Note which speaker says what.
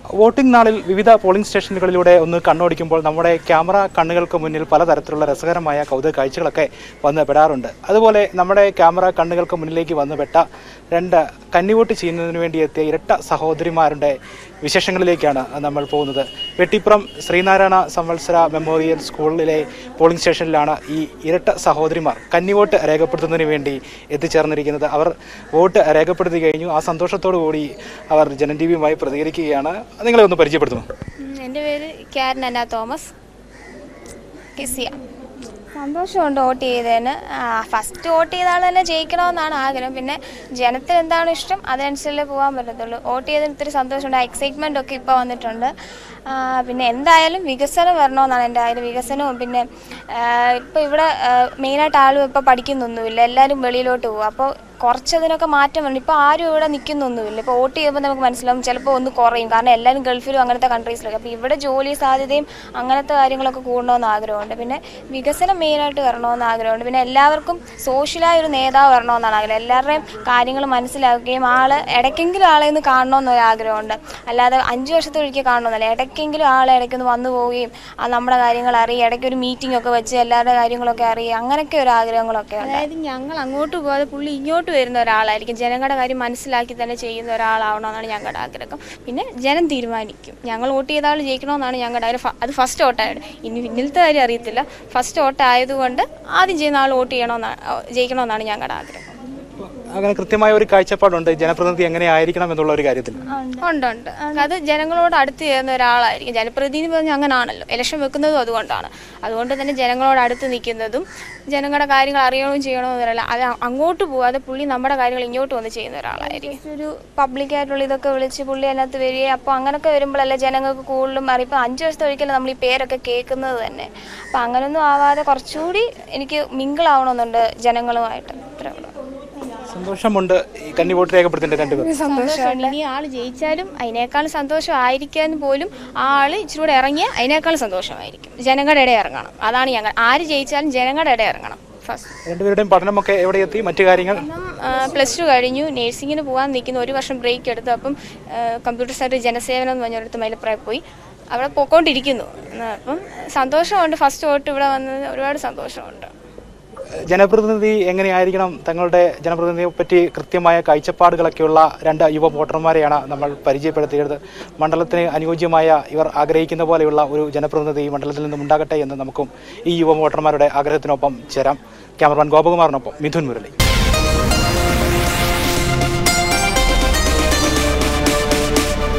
Speaker 1: voting നാളിൽ വിവിധ polling സ്റ്റേഷനുകളിലൂടെ ഒന്ന് കണ്ണോടിക്കുമ്പോൾ നമ്മുടെ ക്യാമറ കണ്ണുകൾക്ക് മുന്നിൽ പലതരത്തിലുള്ള രസകരമായ കൗതുക കാഴ്ചകളൊക്കെ വന്ന് പെടാറുണ്ട് അതുപോലെ നമ്മുടെ ക്യാമറ കണ്ണുകൾക്ക് മുന്നിലേക്ക് വന്ന് പെട്ട രണ്ട് കന്നിവോട്ട് ചെയ്യുന്നതിന് വേണ്ടി എത്തിയ ഇരട്ട സഹോദരിമാരുടെ വിശേഷങ്ങളിലേക്കാണ് നമ്മൾ പോകുന്നത് വെട്ടിപ്പുറം ശ്രീനാരായണ സംവത്സര മെമ്മോറിയൽ സ്കൂളിലെ പോളിംഗ് സ്റ്റേഷനിലാണ് ഈ ഇരട്ട സഹോദരിമാർ കന്നിവോട്ട് രേഖപ്പെടുത്തുന്നതിന് വേണ്ടി എത്തിച്ചേർന്നിരിക്കുന്നത് അവർ വോട്ട് രേഖപ്പെടുത്തി കഴിഞ്ഞു ആ സന്തോഷത്തോടു കൂടി അവർ ജനൻ ടി വിയുമായി പ്രതികരിക്കുകയാണ് നിങ്ങളെ ഒന്ന് പരിചയപ്പെടുത്തുമോ
Speaker 2: ഉം, എൻ്റെ പേര് ക്യാരൻ അന്ന തോമസ് കിസിയ സന്തോഷമുണ്ട് വോട്ട് ചെയ്തതിന് ഫസ്റ്റ് വോട്ട് ചെയ്ത ആൾ തന്നെ ജയിക്കണമെന്നാണ് ആഗ്രഹം പിന്നെ ജനത്തിന് എന്താണ് ഇഷ്ടം അതനുസരിച്ചല്ലേ പോകാൻ പറ്റത്തുള്ളൂ വോട്ട് ചെയ്തതിന് ഇത്തിരി സന്തോഷമുണ്ട് എക്സൈറ്റ്മെൻ്റ് ഒക്കെ ഇപ്പോൾ വന്നിട്ടുണ്ട് ആ, പിന്നെ എന്തായാലും വികസനം വരണമെന്നാണ് എൻ്റെ ആയാലും വികസനവും പിന്നെ ഇപ്പോൾ ഇവിടെ മെയിനായിട്ട് ആളും ഇപ്പോൾ പഠിക്കുന്നൊന്നുമില്ല എല്ലാവരും വെളിയിലോട്ട് പോകും അപ്പോൾ കുറച്ചതിനൊക്കെ മാറ്റം വരണം ഇപ്പോൾ ആരും ഇവിടെ നിൽക്കുന്നൊന്നുമില്ല ഇപ്പോൾ വോട്ട് ചെയ്യുമ്പോൾ നമുക്ക് മനസ്സിലാവും ചിലപ്പോൾ ഒന്ന് കുറയും കാരണം എല്ലാവരും ഗൾഫിലും അങ്ങനത്തെ കൺട്രീസിലൊക്കെ അപ്പോൾ ഇവിടെ ജോലി സാധ്യതയും അങ്ങനത്തെ കാര്യങ്ങളൊക്കെ കൂടണമെന്ന് ആഗ്രഹമുണ്ട് പിന്നെ വികസനം മെയിനായിട്ട് വരണമെന്ന് ആഗ്രഹമുണ്ട് പിന്നെ എല്ലാവർക്കും സോഷ്യലായ ഒരു നേതാവ് വരണമെന്നാണ് ആഗ്രഹം എല്ലാവരുടെയും കാര്യങ്ങൾ മനസ്സിലാക്കുകയും ആൾ ഇടയ്ക്കെങ്കിലും ആളെ ഒന്ന് കാണണമെന്നൊരു ആഗ്രഹമുണ്ട് അല്ലാതെ അഞ്ച് വർഷത്തെ ഒരിക്കൽ കാണണമെന്നല്ല ഇടയ്ക്കെങ്കിലും ആളെ ഇടയ്ക്കൊന്ന് വന്നു പോവുകയും ആ നമ്മുടെ കാര്യങ്ങൾ അറിയുക ഇടയ്ക്ക് ഒരു മീറ്റിംഗ് ഒക്കെ വെച്ച് എല്ലാവരുടെ കാര്യങ്ങളൊക്കെ അറിയുക അങ്ങനെയൊക്കെ ഒരു ആഗ്രഹങ്ങളൊക്കെ ഉണ്ട് അതായത് ഞങ്ങൾ അങ്ങോട്ട് പോകാതെ പുള്ളി ഇങ്ങോട്ട് വരുന്ന ഒരാളായിരിക്കും ജനങ്ങളുടെ കാര്യം മനസ്സിലാക്കി തന്നെ ചെയ്യുന്ന ഒരാളാവണമെന്നാണ് ഞങ്ങളുടെ ആഗ്രഹം പിന്നെ ജനം തീരുമാനിക്കും ഞങ്ങൾ വോട്ട് ചെയ്ത ആൾ ജയിക്കണമെന്നാണ് ഞങ്ങളുടെ ആഗ്രഹം ഫ- അത് ഫസ്റ്റ് വോട്ടാണ് ഇനി പിന്നിലത്തെ കാര്യം അറിയത്തില്ല ഫസ്റ്റ് വോട്ട് ആയതുകൊണ്ട് ആദ്യം ചെയ്യുന്ന ആൾ വോട്ട് ചെയ്യണമെന്നാണ് ജയിക്കണമെന്നാണ് ഞങ്ങളുടെ ആഗ്രഹം
Speaker 1: അങ്ങനെ കൃത്യമായ ഒരു കാഴ്ചപ്പാടുണ്ട് ജനപ്രതിനിധി എങ്ങനെ ആയിരിക്കണം എന്നുള്ള ഒരു കാര്യത്തിൽ
Speaker 2: ഉണ്ട് ഉണ്ട് അത് ജനങ്ങളോട് അടുത്ത് ചേർന്ന ഒരാളായിരിക്കും ജനപ്രതിനിധി പറഞ്ഞാൽ അങ്ങനാണല്ലോ ഇലക്ഷൻ വെക്കുന്നതും അതുകൊണ്ടാണ് അതുകൊണ്ട് തന്നെ ജനങ്ങളോട് അടുത്ത് നിൽക്കുന്നതും ജനങ്ങളുടെ കാര്യങ്ങൾ അറിയണമെന്നും ചെയ്യണമെന്നല്ല അത് അങ്ങോട്ട് പോകാതെ പുള്ളി നമ്മുടെ കാര്യങ്ങൾ ഇങ്ങോട്ട് വന്ന് ചെയ്യുന്ന ഒരാളായിരിക്കും ഒരു പബ്ലിക്കായിട്ടുള്ള ഇതൊക്കെ വിളിച്ച് പുള്ളി അതിനകത്ത് വരികയും അപ്പോൾ അങ്ങനെയൊക്കെ വരുമ്പോഴല്ലേ ജനങ്ങൾക്ക് കൂടുതലും അറിയിപ്പോൾ അഞ്ച് വർഷത്തെ ഒരിക്കലും നമ്മൾ ഈ പേരൊക്കെ കേൾക്കുന്നത് തന്നെ അപ്പോൾ അങ്ങനെയൊന്നും ആവാതെ കുറച്ചുകൂടി എനിക്ക് മിങ്കിളാവണമെന്നുണ്ട് ജനങ്ങളുമായിട്ട് ഇത്രേ ഉള്ളൂ
Speaker 1: സന്തോഷമുണ്ട് ഈ കന്നി വോട്ട് രേഖപ്പെടുത്തേണ്ട രണ്ടുപേർ
Speaker 2: സന്തോഷമുണ്ട് ഇനി ആൾ ജയിച്ചാലും അതിനേക്കാൾ സന്തോഷമായിരിക്കാൻ പോലും ആ ആള് ഇച്ചിരി കൂടെ ഇറങ്ങിയ അതിനേക്കാൾ സന്തോഷമായിരിക്കും ജനങ്ങളുടെ ഇടയിൽ ഇറങ്ങണം അതാണ് ഞങ്ങൾ ആര് ജയിച്ചാലും ജനങ്ങളുടെ ഇടയിൽ ഇറങ്ങണം ഫസ്റ്റ്
Speaker 1: രണ്ടുപേരുടെയും പഠനമൊക്കെ എവിടെ എത്തി മറ്റു കാര്യങ്ങൾ
Speaker 2: പ്ലസ് ടു കഴിഞ്ഞു നേഴ്സിങ്ങിന് പോകാൻ നിൽക്കുന്നു ഒരു വർഷം ബ്രേക്ക് എടുത്തു അപ്പം കമ്പ്യൂട്ടർ സൈറ്റ് ജനസേവനം എന്ന് പറഞ്ഞൊരിടത്ത് മൈലപ്രായ പോയി അവിടെ പോയിക്കൊണ്ടിരിക്കുന്നു അപ്പം സന്തോഷമുണ്ട് ഫസ്റ്റ് വോട്ട് ഇവിടെ വന്നത് ഒരുപാട് സന്തോഷമുണ്ട്
Speaker 1: ജനപ്രതിനിധി എങ്ങനെയായിരിക്കണം തങ്ങളുടെ ജനപ്രതിനിധിയെ പറ്റി കൃത്യമായ കാഴ്ചപ്പാടുകളൊക്കെയുള്ള രണ്ട് യുവ വോട്ടർമാരെയാണ് നമ്മൾ പരിചയപ്പെടുത്തിയത് മണ്ഡലത്തിന് അനുയോജ്യമായ ഇവർ ആഗ്രഹിക്കുന്ന പോലെയുള്ള ഒരു ജനപ്രതിനിധി ഈ മണ്ഡലത്തിൽ നിന്നും ഉണ്ടാകട്ടെ എന്ന് നമുക്കും ഈ യുവ വോട്ടർമാരുടെ ആഗ്രഹത്തിനൊപ്പം ചേരാം ക്യാമറമാൻ ഗോപകുമാറിനൊപ്പം മിഥുൻ മുരളി